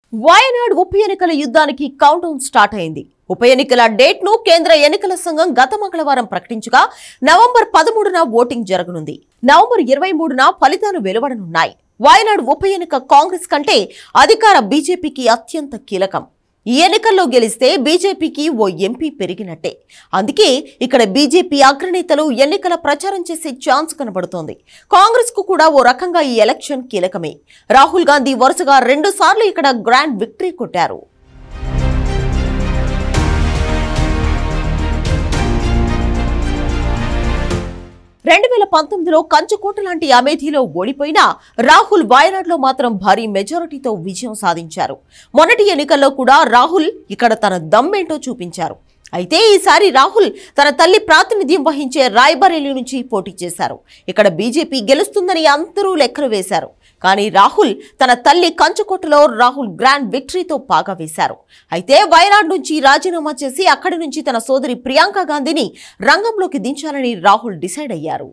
వయనాడ్ ఉప ఎన్నికల యుద్ధానికి కౌంట్ డౌన్ స్టార్ట్ అయింది ఉప ఎన్నికల డేట్ ను కేంద్ర ఎన్నికల సంఘం గత మంగళవారం ప్రకటించగా నవంబర్ పదమూడున ఓటింగ్ జరగనుంది నవంబర్ ఇరవై మూడున ఫలితాలు వెలువడనున్నాయి వయనాడ్ ఉప ఎన్నిక కాంగ్రెస్ కంటే అధికార బీజేపీకి అత్యంత కీలకం ఈ ఎన్నికల్లో గెలిస్తే బీజేపీకి ఓ ఎంపీ పెరిగినట్టే అందుకే ఇక్కడ బీజేపీ అగ్రనేతలు ఎన్నికల ప్రచారం చేసే ఛాన్స్ కనబడుతోంది కాంగ్రెస్ కు కూడా ఓ రకంగా ఈ ఎలక్షన్ కీలకమే రాహుల్ గాంధీ వరుసగా రెండు సార్లు ఇక్కడ గ్రాండ్ విక్టరీ కొట్టారు రెండు వేల పంతొమ్మిదిలో కంచుకోట లాంటి అమేథీలో ఓడిపోయినా రాహుల్ వాయనాడ్లో మాత్రం భారీ మెజారిటీతో విజయం సాధించారు మొన్నటి ఎన్నికల్లో కూడా రాహుల్ ఇక్కడ తన దమ్మేంటో చూపించారు అయితే ఈసారి రాహుల్ తన తల్లి ప్రాతినిధ్యం వహించే రాయ్బరేలీ నుంచి పోటీ చేశారు ఇక్కడ బీజేపీ గెలుస్తుందని అందరూ లెక్కలు వేశారు కానీ రాహుల్ తన తల్లి కంచుకోటలో రాహుల్ గ్రాండ్ విక్టరీతో పాగా వేశారు అయితే వయనాడ్ నుంచి రాజీనామా చేసి అక్కడి నుంచి తన సోదరి ప్రియాంక గాంధీని రంగంలోకి దించాలని రాహుల్ డిసైడ్ అయ్యారు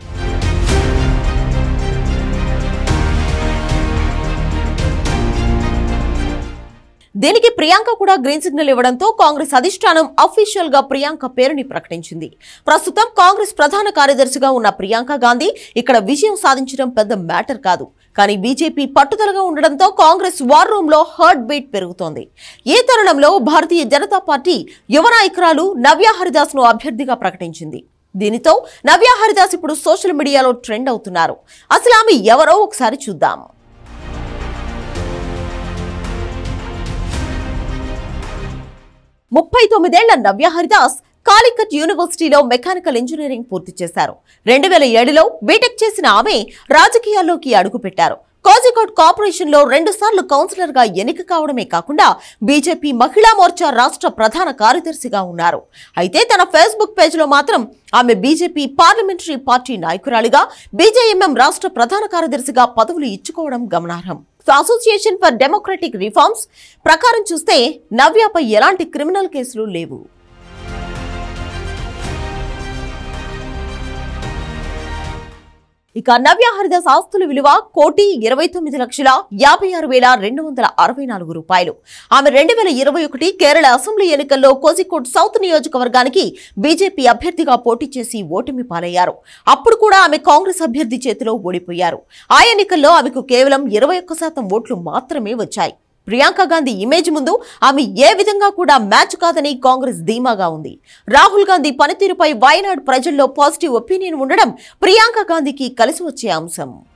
దీనికి ప్రియాంక కూడా గ్రీన్ సిగ్నల్ ఇవ్వడంతో కాంగ్రెస్ అధిష్టానం అఫీషియల్ గా ప్రియాంక పేరుని ప్రకటించింది ప్రస్తుతం కాంగ్రెస్ ప్రధాన కార్యదర్శిగా ఉన్న ప్రియాంక గాంధీ ఇక్కడ విజయం సాధించడం పెద్ద మ్యాటర్ కాదు కానీ బీజేపీ పట్టుదలగా ఉండడంతో కాంగ్రెస్ వార్ రూమ్ లో హర్ట్ బీట్ పెరుగుతోంది ఈ తరుణంలో భారతీయ జనతా పార్టీ యువ నాయకురాలు నవ్య హరిదాస్ ను అభ్యర్థిగా ప్రకటించింది దీనితో నవ్య హరిదాస్ ఇప్పుడు సోషల్ మీడియాలో ట్రెండ్ అవుతున్నారు అసలు ఆమె ఎవరో ఒకసారి చూద్దాం ముప్పై తొమ్మిదేళ్ల నవ్య హరిదాస్ కాలికట్ యూనివర్సిటీలో మెకానికల్ ఇంజనీరింగ్ పూర్తి చేశారు రెండు వేల ఏడులో బీటెక్ చేసిన ఆమె రాజకీయాల్లోకి అడుగుపెట్టారు కోజికోట్ కార్పొరేషన్ లో రెండు సార్లు కౌన్సిలర్ గా ఎన్నిక కావడమే కాకుండా బీజేపీ మహిళా మోర్చా రాష్ట్ర ప్రధాన కార్యదర్శిగా ఉన్నారు అయితే తన ఫేస్బుక్ పేజ్ లో మాత్రం ఆమె బీజేపీ పార్లమెంటరీ పార్టీ నాయకురాలిగా బీజేఎంఎం రాష్ట్ర ప్రధాన కార్యదర్శిగా పదవులు ఇచ్చుకోవడం గమనార్హం అసోసియేషన్ ఫర్ డెమోక్రటిక్ రిఫార్మ్స్ ప్రకారం చూస్తే నవ్యపై ఎలాంటి క్రిమినల్ కేసులు లేవు ఇక నవ్య హరిదాస్ ఆస్తుల విలువ కోటి ఇరవై తొమ్మిది లక్షల యాభై ఆరు వేల రెండు వందల అరవై నాలుగు రూపాయలు ఆమె రెండు వేల ఇరవై ఒకటి కేరళ అసెంబ్లీ ఎన్నికల్లో కోజికోడ్ సౌత్ నియోజకవర్గానికి బీజేపీ అభ్యర్థిగా పోటీ చేసి ఓటమి పాలయ్యారు అప్పుడు కూడా ఆమె కాంగ్రెస్ అభ్యర్థి చేతిలో ఓడిపోయారు ఆ ఎన్నికల్లో ఆమెకు కేవలం ఇరవై ఒక్క శాతం ఓట్లు మాత్రమే వచ్చాయి ప్రియాంక గాంధీ ఇమేజ్ ముందు ఆమె ఏ విధంగా కూడా మ్యాచ్ కాదని కాంగ్రెస్ ధీమాగా ఉంది రాహుల్ గాంధీ పనితీరుపై వయనాడ్ ప్రజల్లో పాజిటివ్ ఒపీనియన్ ఉండడం ప్రియాంక గాంధీకి కలిసి వచ్చే అంశం